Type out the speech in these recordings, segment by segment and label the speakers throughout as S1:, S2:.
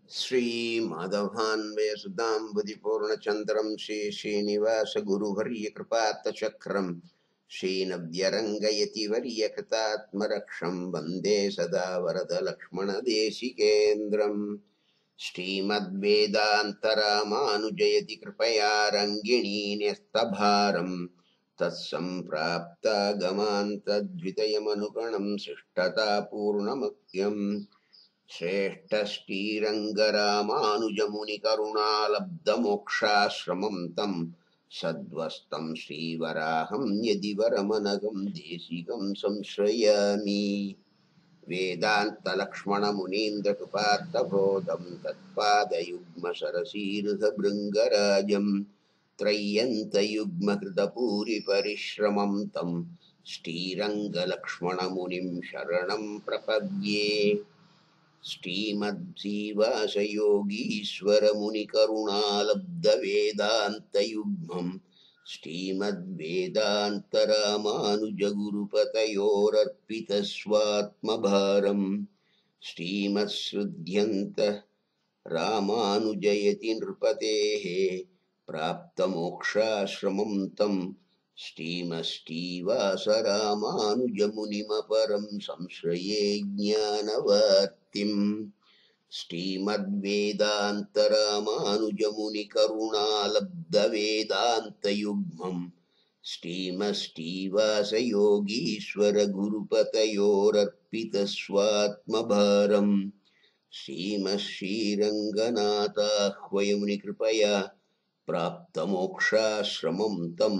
S1: श्रीमाधवान्वयसुताम्बुधिपूर्णचन्द्रं श्रीश्रीनिवासगुरुवर्यकृपात्तचक्रं श्रीनव्यरङ्गयति वर्यकृतात्मरक्षं वन्दे सदा वरदलक्ष्मणदेशिकेन्द्रम् श्रीमद्वेदान्तरामानुजयति कृपया रङ्गिणी न्यस्तभारम् तत्सम्प्राप्तागमान्तद्वितयमनुगणं शिष्टतापूर्णमत्यम् श्रेष्ठश्रीरङ्गरामानुजमुनिकरुणालब्धमोक्षाश्रमं तं सद्वस्तं श्रीवराहं यदि वरमनघं देशिकं संश्रयामि वेदान्तलक्ष्मणमुनीन्द्रकृपात्तबोधं तत्पादयुग्मसरसीरुधभृङ्गराजं त्रय्यन्तयुग्मकृतपूरिपरिश्रमं तं श्रीरङ्गलक्ष्मणमुनिं शरणं प्रपद्ये श्रीमद्जीवासयोगीश्वरमुनिकरुणालब्धवेदान्तयुग्मम् श्रीमद्वेदान्तरामानुजगुरुपतयोरर्पितस्वात्मभारम् श्रीमत्सृध्यन्त रामानुजयति नृपतेः प्राप्तमोक्षाश्रमं तं श्रीमश्रीवासरामानुजमुनिमपरं संश्रये ज्ञानवर्तिम् श्रीमद्वेदान्तरामानुजमुनिकरुणालब्धवेदान्तयुग्मम् श्रीमश्रीवासयोगीश्वरगुरुपतयोरर्पितस्वात्मभारम् श्रीमश्रीरङ्गनाथाह्वयमुनिकृपया प्राप्तमोक्षाश्रमं तं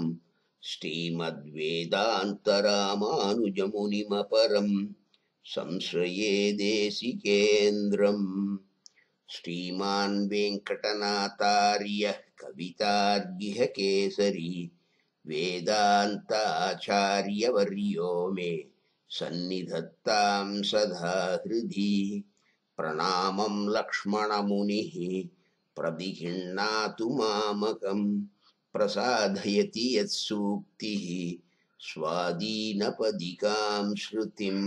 S1: श्रीमद्वेदान्तरामानुजमुनिमपरं संश्रये देशिकेन्द्रम् श्रीमान् वेङ्कटनाथार्यः कवितार्गिह केसरी वेदान्ताचार्यवर्यो मे सन्निधत्तां सदा हृदि प्रणामं लक्ष्मणमुनिः प्रदिहिण्णातु मामकं प्रसादयति यत्सूक्तिः स्वादीनपदिकां श्रुतिम्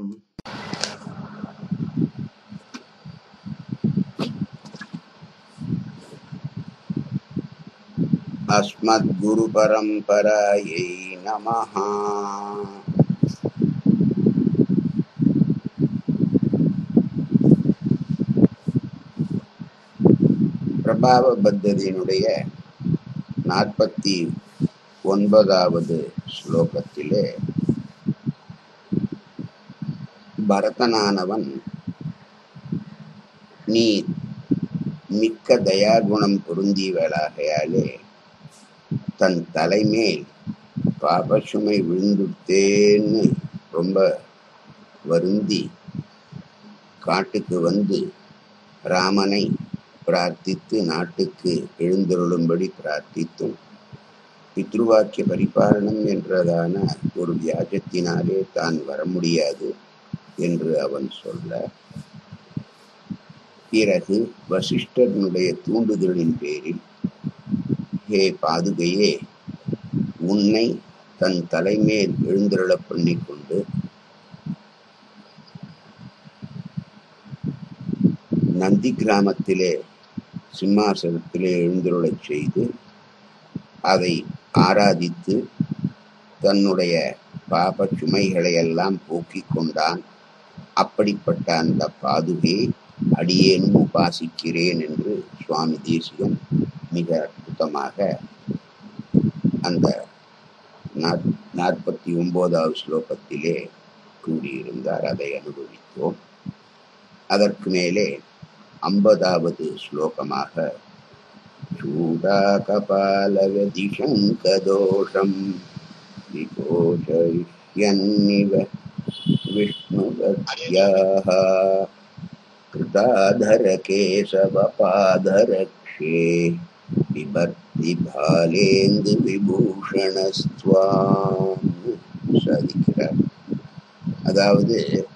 S1: अस्मद्गुरुपरम्परायै नमः பிரபாவ பத்ததியினுடைய நாற்பத்தி ஒன்பதாவது ஸ்லோகத்திலே பரதனானவன் நீ மிக்க தயாகுணம் பொருந்தியவளாகையாலே தன் தலைமேல் பாபசுமை விழுந்துட்டேன்னு ரொம்ப வருந்தி காட்டுக்கு வந்து ராமனை பிரார்த்தித்து நாட்டுக்கு எழுந்தருளும்படி பிரார்த்தித்தும் பித்ருவாக்கிய பரிபாலனம் என்றதான ஒரு வியாஜத்தினாலே தான் வர முடியாது என்று அவன் சொல்ல பிறகு வசிஷ்டனுடைய தூண்டுதலின் பேரில் ஹே பாதுகையே உன்னை தன் தலைமேல் எழுந்தருளப் பண்ணிக் கொண்டு நந்தி கிராமத்திலே சிம்மாசனத்திலே எழுந்தருளச் செய்து அதை ஆராதித்து தன்னுடைய பாப சுமைகளை எல்லாம் போக்கிக் கொண்டான் அப்படிப்பட்ட அந்த பாதுகையை அடியேனும் உபாசிக்கிறேன் என்று சுவாமி தேசிகன் மிக அற்புதமாக அந்த நாற்பத்தி ஒன்பதாவது ஸ்லோகத்திலே கூறியிருந்தார் அதை அனுபவித்தோம் அதற்கு மேலே ஐம்பதாவது ஸ்லோகமாக चूडाकपालगदिशङ्कदोषं विकोचयिष्यन्निव विष्णुवद्याः कृताधरकेशवपादरक्षे बिभर्ति பாலேந்து சாதிக்கிறார் அதாவது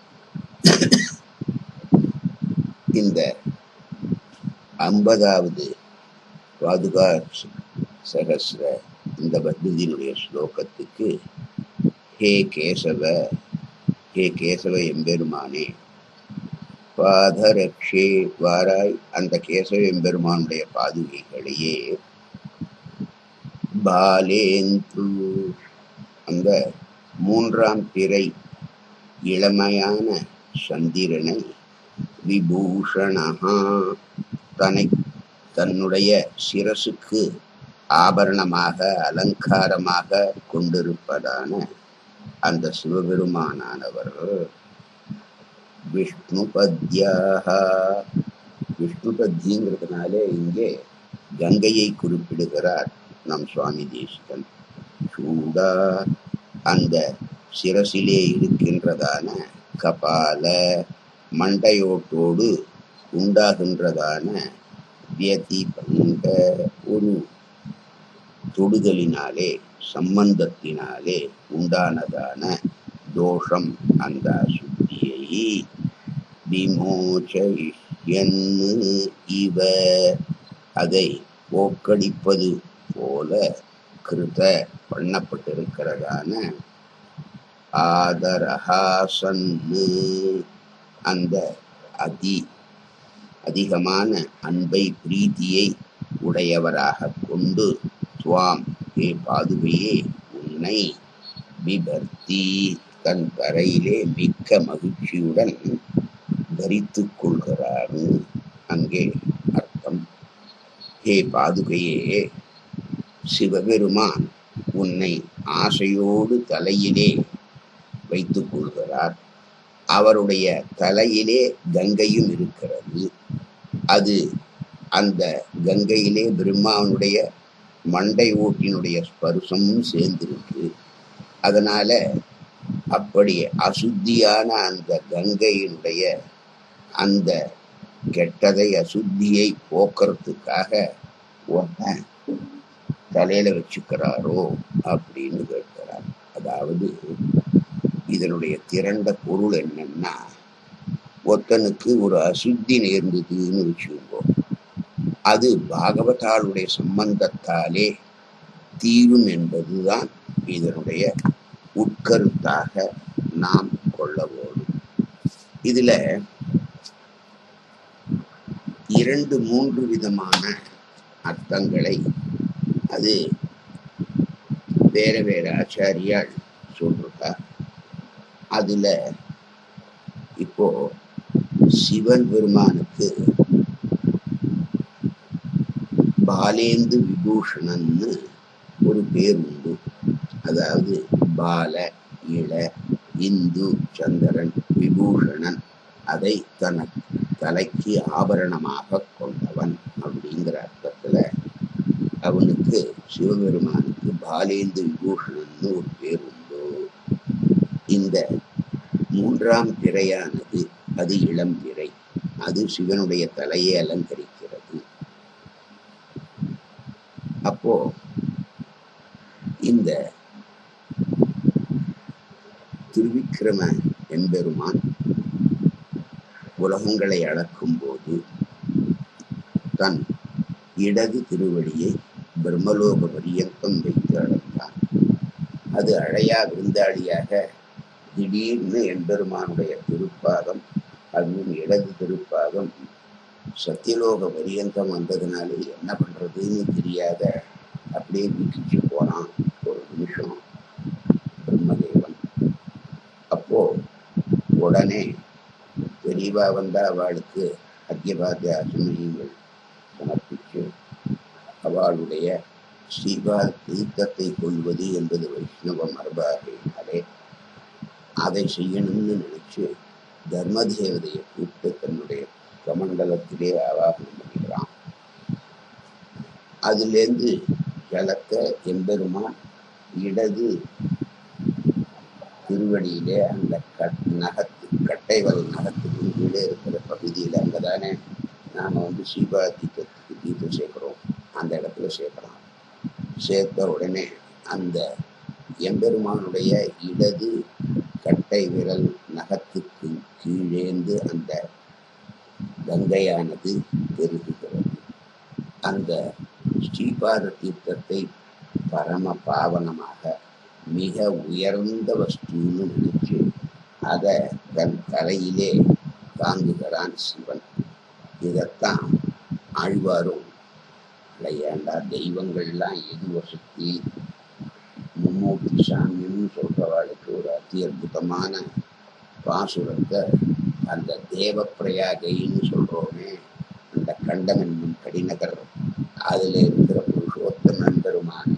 S1: இந்த ஐம்பதாவது பாதுகா சகசிர இந்த பத்ததியினுடைய ஸ்லோகத்துக்கு ஹே கேசவ ஹே கேசவ எம்பெருமானே பாதரக்ஷே வாராய் அந்த கேசவெம்பெருமானுடைய பாதுகைகளையே பாலேந்து அந்த மூன்றாம் பிறை இளமையான சந்திரனை விபூஷணஹா தன்னை தன்னுடைய சிரசுக்கு ஆபரணமாக அலங்காரமாக கொண்டிருப்பதான அந்த சிவபெருமானானவர் விஷ்ணுபத்யாக விஷ்ணுபத்திங்கிறதுனாலே இங்கே கங்கையை குறிப்பிடுகிறார் நம் சுவாமி தேசிகன் சூடா அந்த சிரசிலே இருக்கின்றதான கபால மண்டையோட்டோடு உண்டாகின்றதான வியதி பங்க ஒரு தொடுதலினாலே சம்பந்தத்தினாலே உண்டானதான தோஷம் அந்த அசுத்தியை விமோச்சன்னு இவ அதை போக்கடிப்பது போல கிருத பண்ணப்பட்டிருக்கிறதான ஆதரஹாசன்னு அந்த அதி அதிகமான அன்பை பிரீத்தியை உடையவராக கொண்டு துவாம் ஏ பாதுகையே உன்னை விபர்த்தி தன் கரையிலே மிக்க மகிழ்ச்சியுடன் தரித்துக் கொள்கிறார் அங்கே அர்த்தம் ஹே பாதுகையே சிவபெருமான் உன்னை ஆசையோடு தலையிலே வைத்துக் கொள்கிறார் அவருடைய தலையிலே கங்கையும் இருக்கிறது அது அந்த கங்கையிலே பிரம்மாவனுடைய மண்டை ஓட்டினுடைய ஸ்பர்சமும் சேர்ந்திருக்கு அதனால அப்படி அசுத்தியான அந்த கங்கையினுடைய அந்த கெட்டதை அசுத்தியை போக்குறதுக்காக உன்னை தலையில வச்சுக்கிறாரோ அப்படின்னு கேட்கிறார் அதாவது இதனுடைய திரண்ட பொருள் என்னன்னா ஒருத்தனுக்கு ஒரு அசுத்தி நேர்ந்ததுன்னு வச்சுக்கோ அது பாகவதாளுடைய சம்பந்தத்தாலே தீரும் என்பதுதான் இதனுடைய உட்கருத்தாக நாம் கொள்ள வேண்டும் இதுல இரண்டு மூன்று விதமான அர்த்தங்களை அது வேற வேற ஆச்சாரியால் சொல்றா அதுல இப்போ சிவன் பெருமானுக்கு பாலேந்து விபூஷணன்னு ஒரு பேர் உண்டு அதாவது பால இள இந்து சந்திரன் விபூஷணன் அதை தன தலைக்கு ஆபரணமாக கொண்டவன் அப்படிங்கிற அர்த்தத்துல அவனுக்கு சிவபெருமானுக்கு பாலேந்து விபூஷணன்னு ஒரு பேர் உண்டு இந்த மூன்றாம் பிறையானது அது இளம் பிறை அது சிவனுடைய தலையை அலங்கரிக்கிறது அப்போ இந்த திருவிக்கிரம எம்பெருமான் உலகங்களை அளக்கும் போது தன் இடது திருவடியை பிரம்மலோக பரியந்தம் வைத்து அளந்தான் அது அழையா விருந்தாளியாக திடீர்னு எம்பெருமானுடைய திருப்பாதம் அதுவும் இடது திருப்பாதம் சத்தியலோக பரியந்தம் வந்ததுனால என்ன பண்றதுன்னு தெரியாத அப்படியே விக்கிச்சு போனான் ஒரு நிமிஷம் பிரம்மதேவன் அப்போ உடனே பெரியவா வந்தா அவளுக்கு அத்தியபாத்திய அசமயங்கள் சமர்ப்பிச்சு அவளுடைய ஸ்ரீபா தீர்த்தத்தை கொள்வது என்பது வைஷ்ணவ மரபாகினாலே அதை செய்யணும்னு நினைச்சு தர்மதேவதையை கூப்பிட்டு தன்னுடைய கமண்டலத்திலே ஆவாகனம் பண்ணிக்கிறான் அதிலேருந்து ஜலத்தை எம்பெருமான் இடது திருவடியிலே அந்த கட் நகத்து கட்டைவல் நகத்துக்கு கீழே இருக்கிற பகுதியில் அங்கதானே நாம வந்து சீபா தீர்த்தத்துக்கு தீர்த்தம் சேர்க்கிறோம் அந்த இடத்துல சேர்க்கிறோம் சேர்த்த உடனே அந்த எம்பெருமானுடைய இடது கட்டை விரல் நகத்துக்கு கீழேந்து அந்த கங்கையானது பெருகுகிறது அந்த ஸ்ரீபாத தீர்த்தத்தை பரம பாவனமாக மிக உயர்ந்த வஸ்துன்னு நினைச்சு அதை தன் தலையிலே தாங்குகிறான் சிவன் இதைத்தான் ஆழ்வாரும் "அட ஏன்டா தெய்வங்கள்லாம் எது வசதி மும்மூர்த்தி சாமின்னு சொல்றவாளுக்கு ஒரு அதி அற்புதமான பாசுரத்தை அந்த தேவ பிரயாகைன்னு சொல்றோமே அந்த கண்டம் என்னும் கடிநகர் அதுல இருக்கிற புருஷோத்தமன் பெருமானே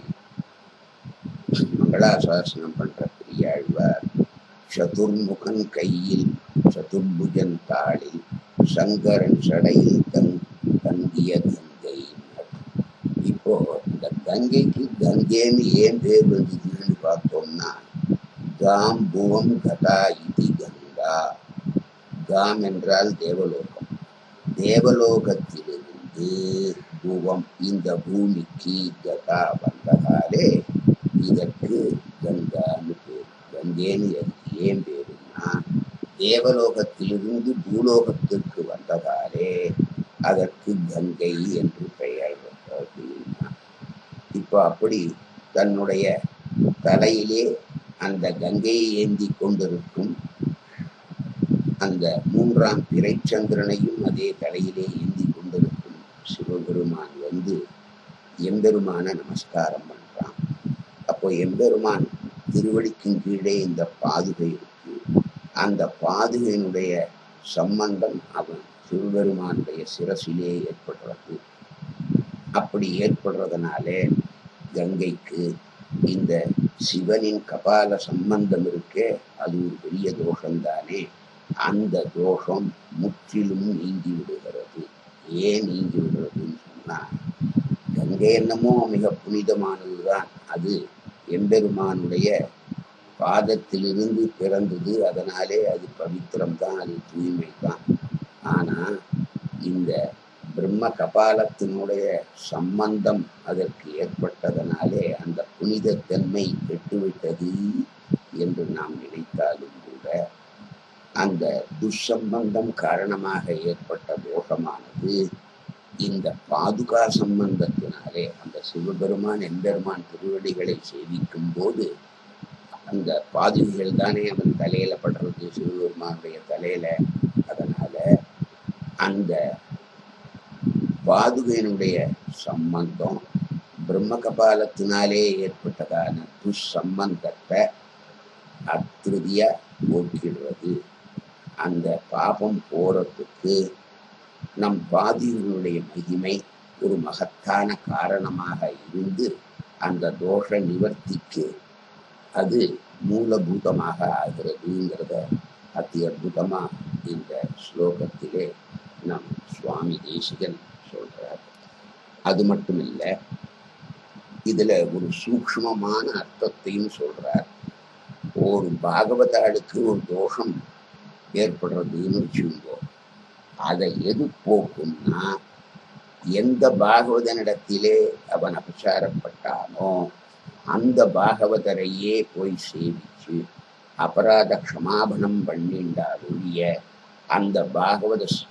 S1: மங்களாசாசனம் பண்ற பெரியாழ்வார் சதுர்முகன் கையில் சதுர்புஜன் தாளில் சங்கரன் சடையில் தங் தங்கிய கங்கை இப்போ இந்த கங்கைக்கு கங்கைன்னு ஏன் பேர் வந்ததுன்னு பார்த்தோம்னா காம் புவம் கதா இது கங்கா காம் என்றால் தேவலோகம் தேவலோகத்திலிருந்து புவம் இந்த பூமிக்கு கதா வந்ததாலே இதற்கு கங்கான்னு பேர் கங்கேன்னு எதுக்கு ஏன் பேருன்னா தேவலோகத்திலிருந்து பூலோகத்திற்கு வந்ததாலே அதற்கு கங்கை என்று பெயர் அப்படின்னா இப்போ அப்படி தன்னுடைய தலையிலே அந்த கங்கையை ஏந்தி கொண்டிருக்கும் அந்த மூன்றாம் பிறைச்சந்திரனையும் அதே தலையிலே ஏந்தி கொண்டிருக்கும் சிவபெருமான் வந்து எம்பெருமான நமஸ்காரம் பண்றான் அப்போ எம்பெருமான் திருவடிக்கும் கீழே இந்த பாதுகை இருக்கு அந்த பாதுகையினுடைய சம்பந்தம் அவன் சிவபெருமானுடைய சிரசிலே ஏற்படுறது அப்படி ஏற்படுறதுனாலே கங்கைக்கு இந்த சிவனின் கபால சம்பந்தம் இருக்கே அது ஒரு பெரிய தோஷம்தானே அந்த தோஷம் முற்றிலும் நீங்கி விடுகிறது ஏன் நீங்கி விடுறதுன்னு சொன்னா கங்கை என்னமோ மிக புனிதமானதுதான் அது எம்பெருமானுடைய பாதத்திலிருந்து பிறந்தது அதனாலே அது பவித்திரம் தான் அது தூய்மை தான் ஆனா இந்த பிரம்ம கபாலத்தினுடைய சம்பந்தம் அதற்கு ஏற்பட்டதனாலே அந்த புனிதத்தன்மை கெட்டுவிட்டது என்று நாம் நினைத்தாலும் கூட அந்த துஷம்பந்தம் காரணமாக ஏற்பட்ட தோஷமானது இந்த பாதுகா சம்பந்தத்தினாலே அந்த சிவபெருமான் எம்பெருமான் திருவடிகளை சேவிக்கும் போது அந்த பாதுகைகள் தானே அவன் தலையில படுறது சிவபெருமானுடைய தலையில அதனால அந்த பாதுகையினுடைய சம்பந்தம் பிரம்ம கபாலத்தினாலே ஏற்பட்டதான துஷம்பந்தத்தை அத்திருதியா போக்கிடுறது அந்த பாபம் போறதுக்கு நம் பாதிகளுடைய மகிமை ஒரு மகத்தான காரணமாக இருந்து அந்த தோஷ நிவர்த்திக்கு அது மூலபூதமாக ஆகிறதுங்கிறத அதி அற்புதமா இந்த ஸ்லோகத்திலே நம் சுவாமி தேசிகன் சொல்றார் அது மட்டும் இல்லை இதுல ஒரு சூக்ஷ்மமான அர்த்தத்தையும் சொல்றார் ஒரு பாகவதாளுக்கு ஒரு தோஷம் ஏற்படுறதுன்னு வச்சுக்கோ அதை எது போக்கும்னா எந்த பாகவதனிடத்திலே அவன் அபச்சாரப்பட்டானோ அந்த பாகவதரையே போய் சேவிச்சு அபராத க்ஷமாபணம் பண்ணிண்டாலுடைய அந்த பாகவத ஸ்-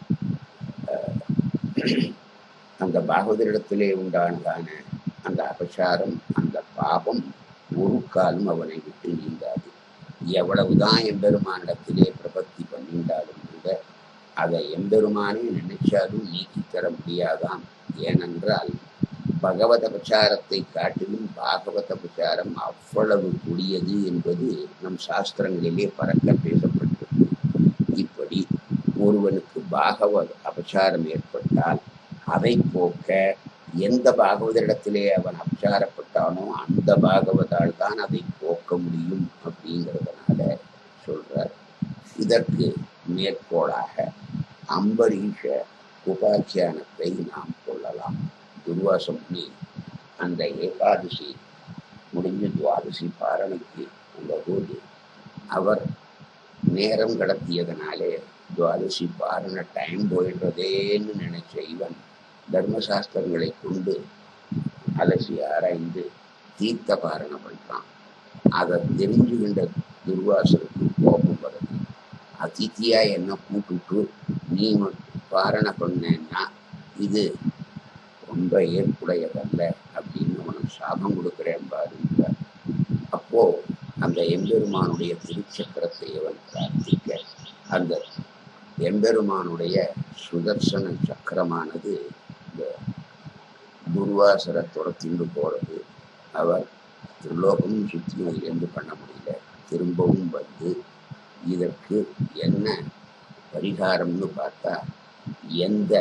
S1: அஹ், அந்த பாகவதரிடத்திலே உண்டானதான அந்த அபச்சாரம் அந்த பாபம் ஒரு காலம் அவனை விட்டு நீங்காது எவ்வளவுதான் எம்பெருமானிடத்திலே பிரபத்தி பண்ணிண்டாலும் கூட அதை எம்பெருமானே நினைச்சாலும் நீக்கி தர முடியாதாம் ஏனென்றால் பகவத பிரச்சாரத்தை காட்டிலும் பாகவத பிரச்சாரம் அவ்வளவு கொடியது என்பது நம் சாஸ்திரங்களிலே பறக்க பேசப்பட்டிருக்கு இப்படி ஒருவனுக்கு பாகவத அபச்சாரம் ஏற்பட்டால் அதை போக்க எந்த பாகவதரிடத்திலே அவன் அபச்சாரப்பட்டானோ அந்த பாகவதால் தான் அதை போக்க முடியும் அப்படிங்கிறதுனால சொல்றார் இதற்கு மேற்கோளாக அம்பரீஷ உபாக்கியானத்தை நாம் கொள்ளலாம் துர்வாச முனி அந்த ஏகாதசி முடிஞ்சு துவாதசி பாரணைக்கு வந்தபோது அவர் நேரம் கடத்தியதனாலே துவாதசி பாரண டைம் போயிடுறதேன்னு நினைச்ச இவன் தர்மசாஸ்திரங்களை கொண்டு அலசி ஆராய்ந்து தீர்த்த பாரணம் பண்றான் அதை தெரிஞ்சுகின்ற துர்வாசருக்கு கோபம் வருது அதித்தியா என்ன கூப்பிட்டு நீ மட்டும் பாரண பண்ணேன்னா இது ரொம்ப ஏற்புடையதல்ல அப்படின்னு அவனுக்கு சாபம் கொடுக்கிறேன் பாருங்க அப்போ அந்த எம்பெருமானுடைய திருச்சக்கரத்தை அவன் பிரார்த்திக்க அந்த எம்பெருமானுடைய சுதர்சன சக்கரமானது இந்த துர்வாசரை துரத்திண்டு போறது அவர் திருலோகமும் சுற்றியும் இருந்து பண்ண முடியல திரும்பவும் வந்து இதற்கு என்ன பரிகாரம்னு பார்த்தா எந்த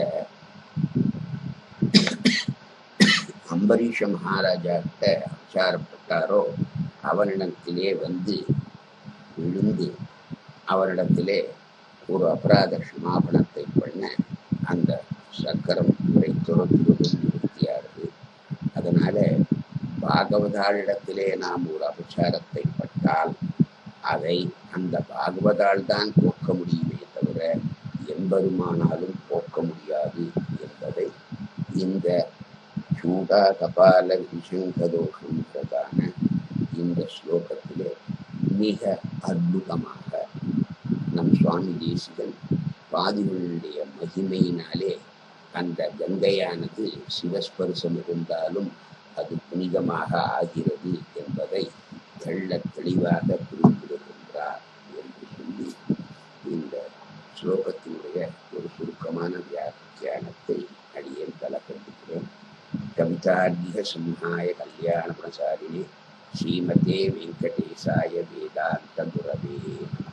S1: அம்பரீஷ மகாராஜா கிட்ட விசாரப்பட்டாரோ அவனிடத்திலே வந்து விழுந்து அவரிடத்திலே ஒரு அபராத க்ஷமாபணத்தை பண்ண அந்த சக்கரம் இவரை துரத்துவதும் நிறுத்தியாருது அதனால பாகவதாளிடத்திலே நாம் ஒரு அபச்சாரத்தை பட்டால் அதை அந்த பாகவதால் தான் போக்க முடியுமே தவிர எம்பெருமானாலும் போக்க முடியாது என்பதை இந்த சூடா கபால விஷங்கதோஷன்றதான இந்த ஸ்லோகத்திலே மிக அற்புதமாக நம் சுவாமி தேசிகன் பாதிகளுடைய மகிமையினாலே அந்த கங்கையானது சிவஸ்பரிசம் இருந்தாலும் அது புனிதமாக ஆகிறது என்பதை தெள்ள தெளிவாக குறிப்பிடுகின்றார் என்று சொல்லி இந்த ஸ்லோகத்தினுடைய ஒரு சுருக்கமான வியாக்கியானத்தை அடியேன் தலக்கட்டுகிறேன் கவிதார்கிக சிம்ஹாய கல்யாண பிரசாரிணி ஸ்ரீமதே வெங்கடேசாய வேதாந்த குரவே நமः